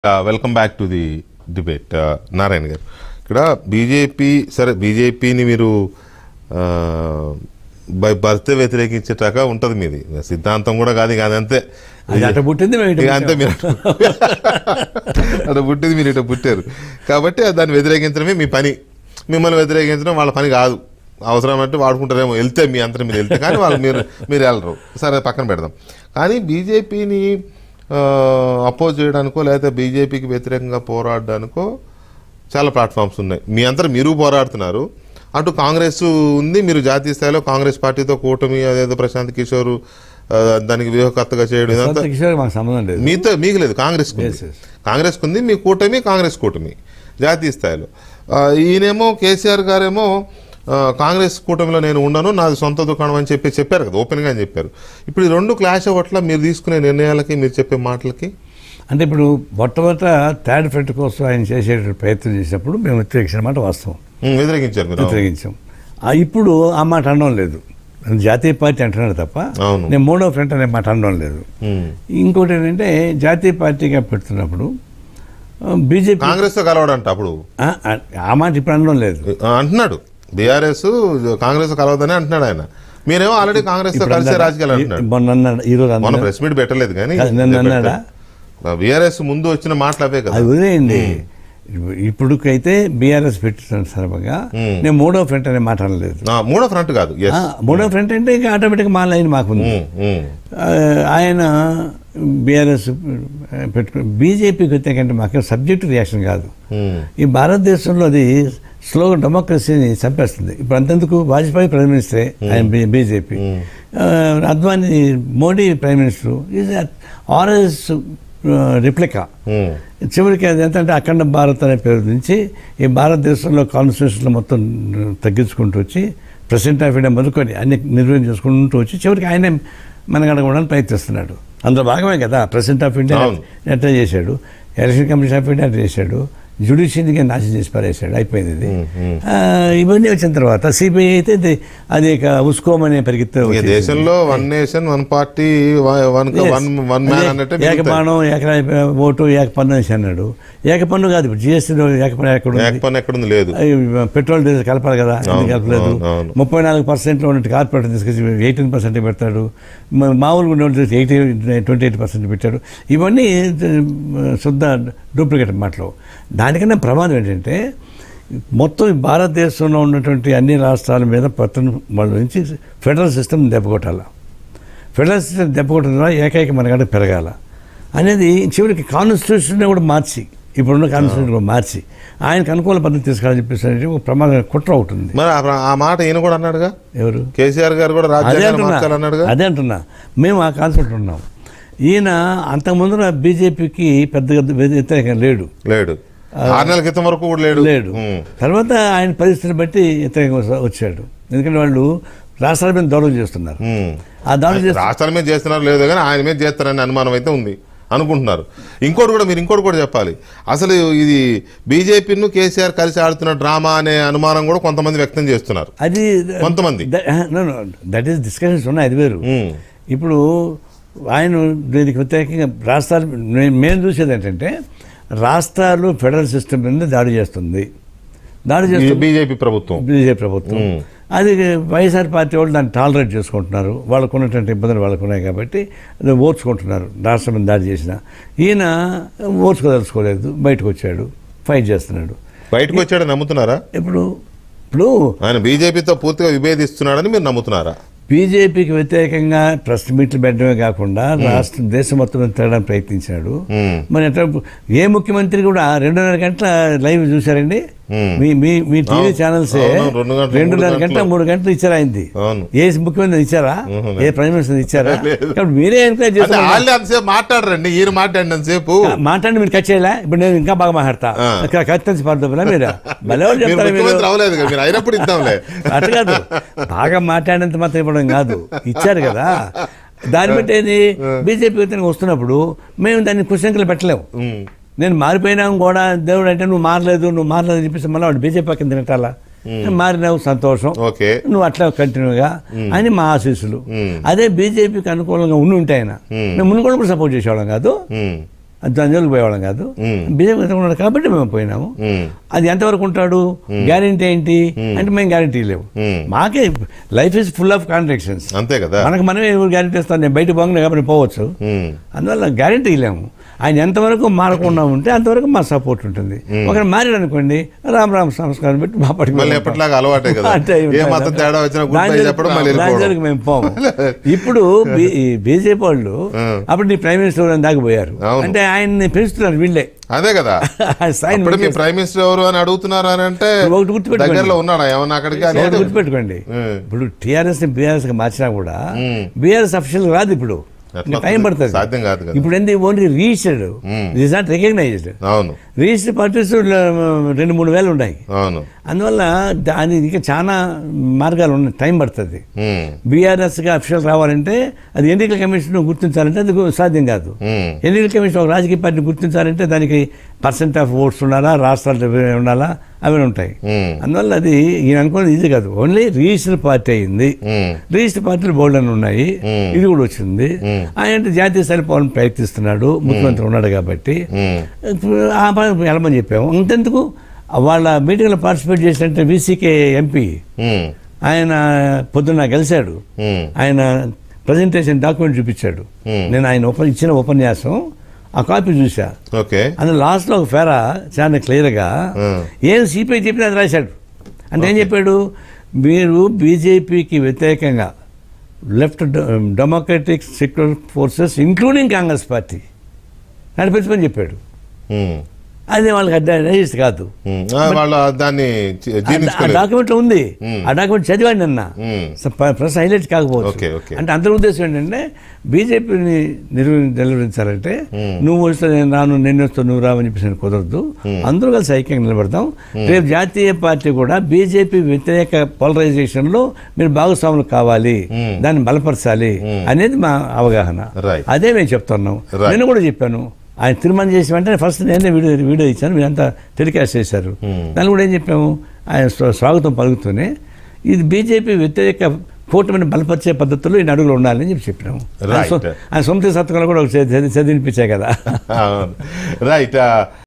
Welcome back to the debate Narayana గారు ఇక్కడ BJP సరే బీజేపీని మీరు బై బర్త్ వ్యతిరేకించేటాక ఉంటుంది మీది సిద్ధాంతం కూడా కాదు ఇక అదంతే అది అట్ట పుట్టింది మేము ఇటు ఇక అంతే మీరు అటు పుట్టింది మీరు ఇటు పుట్టారు కాబట్టి దాన్ని వ్యతిరేకించడమే మీ పని మిమ్మల్ని వ్యతిరేకించడం వాళ్ళ పని కాదు అవసరం అంటే వాడుకుంటారేమో వెళ్తే మీ అంతా మీరు వెళ్తే కానీ వాళ్ళు మీరు మీరు వెళ్ళరు సరే పక్కన పెడదాం కానీ బీజేపీని అపోజ్ చేయడానికో లేకపోతే బీజేపీకి వ్యతిరేకంగా పోరాడడానికో చాలా ప్లాట్ఫామ్స్ ఉన్నాయి మీ అంతా మీరు పోరాడుతున్నారు అటు కాంగ్రెస్ ఉంది మీరు జాతీయ స్థాయిలో కాంగ్రెస్ పార్టీతో కూటమి అదేదో ప్రశాంత్ కిషోర్ ఆ, దానికి వ్యూహకర్తగా చేయడం ఇదంతా సొంత కిషోర్ మాకు సంబంధం లేదు మీతో మీకు లేదు కాంగ్రెస్ Yes, yes. కాంగ్రెస్ ఉంది మీ కూటమి కాంగ్రెస్ కూటమి జాతీయ స్థాయిలో ఆ, ఈయనేమో కేసీఆర్ గారేమో ఆ, కాంగ్రెస్ కూటమిలో నేను ఉండను నాది సొంత దుకాణం అని చెప్పి చెప్పారు కదా ఓపెన్గా అని చెప్పారు ఇప్పుడు ఈ రెండు క్లాష్ అవ్వట్ల మీరు తీసుకునే నిర్ణయాలకి మీరు చెప్పే మాటలకి అంటే ఇప్పుడు మొట్టమొదట థర్డ్ ఫ్రంట్ కోసం ఆయన చేసే ప్రయత్నం చేసినప్పుడు మేము వ్యతిరేకించిన మాట వాస్తవం ఉమ్, వ్యతిరేకించారు మీరు వ్యతిరేకించాం ఆ ఇప్పుడు ఆ మాట అనడం లేదు జాతీయ పార్టీ అంటున్నాడు తప్ప అవును. నేను మూడో ఫ్రంట్ అనే మాట అనడం లేదు ఉమ్. ఇంకోటి ఏంటంటే జాతీయ పార్టీగా పెడుతున్నప్పుడు బీజేపీ కాంగ్రెస్ తో కలవడంట అప్పుడు ఆ మాట ఇప్పుడు అనడం లేదు ఆ, అంటున్నాడు బీఆర్ఎస్ కాంగ్రెస్ కలవదని అంటున్నాడు ఆయన మీరేమో ఆల్రెడీ కాంగ్రెస్ తో ఇప్పుడు కలిసే అన్నాడా? రాజకీయాలు అంటున్నాడు మొన్న అన్నాడు ఈ రోజు మొన్న అన్నాడు ప్రెస్ మీట్ పెట్టలేదు కానీ కాదు, నన్ను అన్నాడా? బీఆర్ఎస్ ముందు వచ్చిన మాటలు అవే కదా అది వదిలేయండి ఇప్పుడుకైతే బీఆర్ఎస్ పెట్టిన సందర్భంగా నేను మూడో ఫ్రంట్ అనే మాట అనలేదు ఆ, మూడో ఫ్రంట్ కాదు ఎస్ ఆ, మూడో ఫ్రంట్ అంటే ఇంకా ఆటోమేటిక్గా మా లైన్ మాకుంది ఆ, ఆయన బీఆర్ఎస్ పెట్టుకుని బీజేపీకి వ్యతిరేకంటే మాకు సబ్జెక్ట్ రియాక్షన్ కాదు ఈ భారతదేశంలో అది స్లోగా డెమోక్రసీని చంపేస్తుంది ఇప్పుడు అంతెందుకు వాజ్పేయి ప్రైమ్ మినిస్టరే ఆయన బీ- బీజేపీ ఆ, Advani Modi prime minister is RS replica చివరికి అది ఎంతంటే అఖండ భారత్ అనే పేరు నుంచి ఈ భారతదేశంలో కాన్స్టిట్యూషన్లో మొత్తం తగ్గించుకుంటూ వచ్చి ప్రెసిడెంట్ ఆఫ్ ఇండియా మొదలుకొని అన్ని నిర్వహణ చేసుకుంటూ వచ్చి చివరికి ఆయనే మనగడగడానికి ప్రయత్నిస్తున్నాడు అందులో భాగమే కదా ప్రెసిడెంట్ ఆఫ్ ఇండియా అవును. ఎట్లా చేశాడు ఎలక్షన్ కమిషన్ ఆఫ్ ఇండియా అట్లా చేశాడు జ్యుడిషియరీగా నాశనం చేసి పారేశాడు అయిపోయింది ఇది ఆ, ఇవన్నీ వచ్చిన తర్వాత సిబిఐ అయితే ఇది- అది ఇక ఉస్కోమనే పరిగెత్తే ఇక వచ్చేసింది. దేశంలో one nation one party one Yes. One one man అదే అన్నట్టే మిగులుతాయి. ఏకబాణం ఏక ఓటు ఏకపన్ను అనేసి అన్నాడు ఏకపన్ను కాదు ఇప్పుడు జిఎస్టీలో ఏకపన్ను ఎక్కడ ఉంది? ఏకపని ఎక్కడుంది లేదు అయ్యి పెట్రోల్ డీజిల్ కలపాలి కదా ఎందుకు కలపలేదు అవును, అవును. ముప్పై నాలుగు పర్సెంట్లో ఉన్నట్టు కార్పొరేట్ తీసుకొచ్చి ఎయిటీన్ పర్సెంట్ పెడతాడు మ- మామూలుగా ఉన్న ఎయిటీ ట్వంటీ ఎయిట్ పర్సెంట్ పెట్టాడు ఇవన్నీ ఆ, శుద్ధ డూప్లికేట్ మాటలు దానికన్నా ప్రమాదం ఏంటంటే మొత్తం ఈ భారతదేశంలో ఉన్నటువంటి అన్ని రాష్ట్రాల మీద పట్టణ వాళ్ళ నుంచి ఫెడరల్ సిస్టమ్ దెబ్బకొట్టాలి ఫెడరల్ సిస్టమ్ దెబ్బకొట్టడం ద్వారా ఏకైక మనగడ పెరగాల అనేది చివరికి కాన్స్టిట్యూషన్ కూడా మార్చి ఇప్పుడున్న కాన్స్టిట్యూషన్ కూడా మార్చి ఆయనకు అనుకూల పద్ధతి తీసుకోవాలని చెప్పేసి అనేది ఒక ప్రమాదం కుట్ర అవుతుంది మరి ఆ- ఆ మాట ఈయన కూడా అన్నాడుగా ఎవరు కేసీఆర్ గారు కూడా అదే రాజ్యాంగాన్ని అంటున్నా మార్చాలన్నాడుగా అదే అంటున్నా మేము ఆ కాన్సెప్ట్ ఉన్నాం ఈయన అంతకుముందు బీజేపీకి పెద్దగా వ్యతిరేకం లేడు లేడు ఆరు నెలల క్రితం వరకు కూడా లేడు లేడు ఉమ్. తర్వాత ఆయన పరిస్థితిని బట్టి వ్యతిరేకంగా వస్తా- వచ్చాడు ఎందుకంటే వాళ్ళు రాష్ట్రాల మీద దౌర్యం చేస్తున్నారు ఉమ్. ఆ దౌర్యం చేస్తే రాష్ట్రాల మీద చేస్తున్నారు లేదు కానీ ఆయన మీద చేస్తారనే అనుమానం అయితే ఉంది అనుకుంటున్నారు ఇంకోటి కూడా మీరు ఇంకోటి కూడా చెప్పాలి అసలు ఇది బీజేపీను కేసీఆర్ కలిసి ఆడుతున్న డ్రామా అనే అనుమానం కూడా కొంతమంది వ్యక్తం చేస్తున్నారు అది కొంతమంది. దట్ ఈస్ డిస్కషన్స్ ఉన్నాయి అది వేరు ఉమ్. ఇప్పుడు ఆయన దీనికి వ్యతిరేకంగా రాష్ట్రాలు మే- మేము చూసేది ఏంటంటే రాష్ట్రాలు ఫెడరల్ సిస్టమ్ మీద దాడి చేస్తుంది దాడి ఈ చేస్తుంది బీజేపీ ప్రభుత్వం బీజేపీ ప్రభుత్వం మ్మ్. అది వైఎస్ఆర్ పార్టీ వాళ్ళు దాన్ని టాలరేట్ చేసుకుంటున్నారు వాళ్ళకు ఉన్నటువంటి ఇబ్బందులు వాళ్ళకు ఉన్నాయి కాబట్టి అది ఓర్చుకుంటున్నారు రాష్ట్రం మీద దాడి చేసిన ఈయన ఓర్చుకోదలుచుకోలేదు బయటకు వచ్చాడు ఫైట్ చేస్తున్నాడు బయటకు వచ్చాడని నమ్ముతున్నారా ఇప్పుడు ఇప్పుడు ఆయన బీజేపీతో పూర్తిగా విభేదిస్తున్నాడని మీరు నమ్ముతున్నారా బీజేపీకి వ్యతిరేకంగా ప్రెస్ మీట్లు పెట్టడమే కాకుండా రాష్ట్ర దేశం మొత్తం మీద తిరగడానికి ప్రయత్నించాడు మ్మ్. మరి ఎట్లా ఏ ముఖ్యమంత్రి కూడా రెండున్నర గంటల లైవ్ చూశారండి మ్మ్. మీ మీ మీ టీవీ అవును. ఛానల్స్ అవును, రెండు గంటలు, రెండున్నర మూడు గంటల గంటలు. మూడు గంటలు ఇచ్చారా అయింది అవును ఏ ముఖ్యమంత్రి ఇచ్చారా మ్మ్. ఏ ప్రైమ్ మినిస్టర్ ఇచ్చారా లేదు. కాబట్టి మీరే ఎంకరేజ్ అంటే చేస్తారు వాళ్ళే అంతసేపు మాట్లాడరండి ఈయన మాట్లాడినంతసేపు మాట్లాడి మీరు కట్ చేయలే ఇప్పుడు నేను ఇంకా బాగా మాట్లాడతా ఆ. ఇక్కడ కత్తించి పడుతున్నా మీరు భలే వాళ్ళు మీరు చెప్తారు మీరు ముఖ్యమంత్రి అవ్వలేదు కదా మీరు అయినప్పుడు ఇద్దాంలే అట్లా కాదు బాగా మాట్లాడినంత మాత్రం ఇవ్వడం కాదు ఇచ్చారు కదా దాన్ని బట్టి ఏంది బీజేపీ వ్యతిరేకంగా వస్తున్నప్పుడు మేము దాన్ని కుశంకలు పెట్టలేము ఉమ్. నేను మారిపోయినా కూడా దేవుడు అంటే నువ్వు మారలేదు నువ్వు మారలేదు అని చెప్పేసి మళ్ళీ వాడు బీజేపీ పక్కన తినటాలా మారినావు సంతోషం ఓకే నువ్వు అట్లా కంటిన్యూగా అని మా ఆశీస్సులు మ్మ్. అదే బీజేపీకి అనుకూలంగా ఉండి ఉంటే ఆయన మేము మునుగోడు కూడా సపోర్ట్ చేసేవాళ్ళం కాదు ఉమ్. అది దాని జోలికి పోయేవాళ్ళం కాదు మ్మ్. బీజేపీ ఉన్నాడు కాబట్టి మేము పోయినాము ఉమ్, అది ఎంతవరకు ఉంటాడు గ్యారంటీ ఏంటి అంటే మేము గ్యారంటీ లేవు మ్మ్. మాకే life is full of contradictions అంతే కదా మనకు మనమే గ్యారంటీ ఇస్తాను నేను బయట పోగానే కాబట్టి పోవచ్చు ఉమ్, అందువల్ల గ్యారంటీ లేము ఆయన ఎంతవరకు మారకుండా ఉంటే అంతవరకు మా సపోర్ట్ ఉంటుంది ఒకరు మారాడు అనుకోండి రామ్ రామ్ సంస్కారం పెట్టి మా పట్టుకు మళ్ళీ ఎప్పటిలాగా అలవాటే కదా అంటే అయి ఏ ఉంటాయి మాత్రం కదా. తేడా వచ్చినా గుడ్ దాని బై జోలికి చెప్పడం మళ్ళీ దాని వెళ్ళిపోవడం జోలికి మేము పోము ఇప్పుడు బీ- ఈ బీజేపీ వాళ్ళు అప్పుడు నీ ప్రైమ్ మినిస్టర్ అని దాకపోయారు అవును. అంటే ఆయన్ని పెంచుతున్నారు వీళ్ళే అదే కదా సైన్ ఇప్పుడు మీ ప్రైమ్ మినిస్టర్ ఎవరు అని అడుగుతున్నారు అని అంటే ఒకటి గుర్తుపెట్టుకోండి. దగ్గరలో ఉన్నాడా ఏమన్నా అక్కడికి ఒకటి అనేది గుర్తుపెట్టుకోండి ఉమ్. ఇప్పుడు టీఆర్ఎస్ ని బీఆర్ఎస్ గా మార్చినా కూడా ఉమ్. బీఆర్ఎస్ అఫీషియల్ రాదు ఇప్పుడు ఎట్లా ఇంకా టైం పడుతుంది సాధ్యం కాదు కదా ఇప్పుడు ఏంది only registered is not recognised అవును రిజిస్టర్డ్ పార్టీస్ రెండు మూడు వేలు ఉన్నాయి అవును అందువల్ల దాని ఇంకా చాలా మార్గాలు ఉన్నాయి టైం పడుతుంది ఉమ్, బీఆర్ఎస్గా అఫీషియల్ రావాలంటే అది ఎన్నికల కమిషన్ గుర్తించాలంటే అది సాధ్యం కాదు ఉమ్, ఎన్నికల కమిషన్ ఒక రాజకీయ పార్టీ గుర్తించాలంటే దానికి పర్సెంట్ ఆఫ్ ఓట్స్ ఉండాలా రాష్ట్రాలు ఉండాలా అవి ఉంటాయి ఉమ్, అందువల్ల అది ఈయన అనుకున్నది ఇది కాదు ఓన్లీ రిజిస్టర్ పార్టీ అయింది ఉమ్, రిజిస్టర్ పార్టీలు బోల్డ్ అని ఉన్నాయి మ్మ్. ఇది కూడా వచ్చింది ఆయన జాతీయ స్థాయి పోవాలని ప్రయత్నిస్తున్నాడు ముఖ్యమంత్రి ఉన్నాడు కాబట్టి ఉమ్, ఇప్పుడు ఆ పని వెళ్ళమని చెప్పాము అంతెందుకు వాళ్ళ మీటింగ్లో పార్టిసిపేట్ చేసినట్టే వీసీకే ఎంపీ ఉమ్, ఆయన పొద్దున్న గెలిచాడు ఉమ్, ఆయన ప్రజెంటేషన్ డాక్యుమెంట్ చూపించాడు మ్మ్. నేను ఆయన ఉప ఇచ్చిన ఉపన్యాసం ఆ కాపీ చూసా ఓకే అందులో లాస్ట్లో ఒక ఫెరా చాలా క్లియర్గా మ్మ్. ఏం సిపిఐ చెప్పినా అది రాశాడు అంటే ఏం చెప్పాడు మీరు బీజేపీకి వ్యతిరేకంగా left democratic secular forces including Congress party నడిపించమని చెప్పాడు ఉమ్, అది వాళ్ళకి అడ్వాంటేజ్ కాదు ఉమ్. ఆ, వాళ్ళు దాన్ని జీ- ఆ జీర్ణించుకోలేదు డాక్యుమెంట్ ఉంది మ్మ్. ఆ డాక్యుమెంట్ చదివాడు నిన్న ఉమ్, ప్రెస్ హైలైట్ కాకపోవచ్చు ఓకే, ఓకే. అంటే అందరి ఉద్దేశం ఏంటంటే బీజేపీని నిర్వ నిలువరించాలంటే మ్మ్. నువ్వు వస్తే నేను రాను నేను వస్తే నువ్వు రావని చెప్పేసి నేను కుదరదు అందరూ కలిసి ఐక్యంగా నిలబడతాం రేపు జాతీయ పార్టీ కూడా బీజేపీ వ్యతిరేక పోలరైజేషన్లో మీరు భాగస్వాములు కావాలి మ్మ్. దాన్ని బలపరచాలి అనేది మా అవగాహన Right. అదే మేము చెప్తున్నాం Right. నేను కూడా చెప్పాను ఆయన తీర్మానం చేసి వెంటనే ఫస్ట్ నేనే వీడియో వీడియో ఇచ్చాను మీరంతా టెలికాస్ట్ చేశారు దాన్ని కూడా ఏం చెప్పాము ఆయన స్వ- స్వాగతం పలుకుతూనే ఇది బీజేపీ వ్యతిరేక కూటమిని బలపరిచే పద్ధతుల్లో ఈ అడుగులు ఉండాలని చెప్పి చెప్పినాము ఆయన Right. సొ- ఆయన సొంత సత్కాలు కూడా ఒక చదివి చదివినిపించాయి కదా అవును రైట్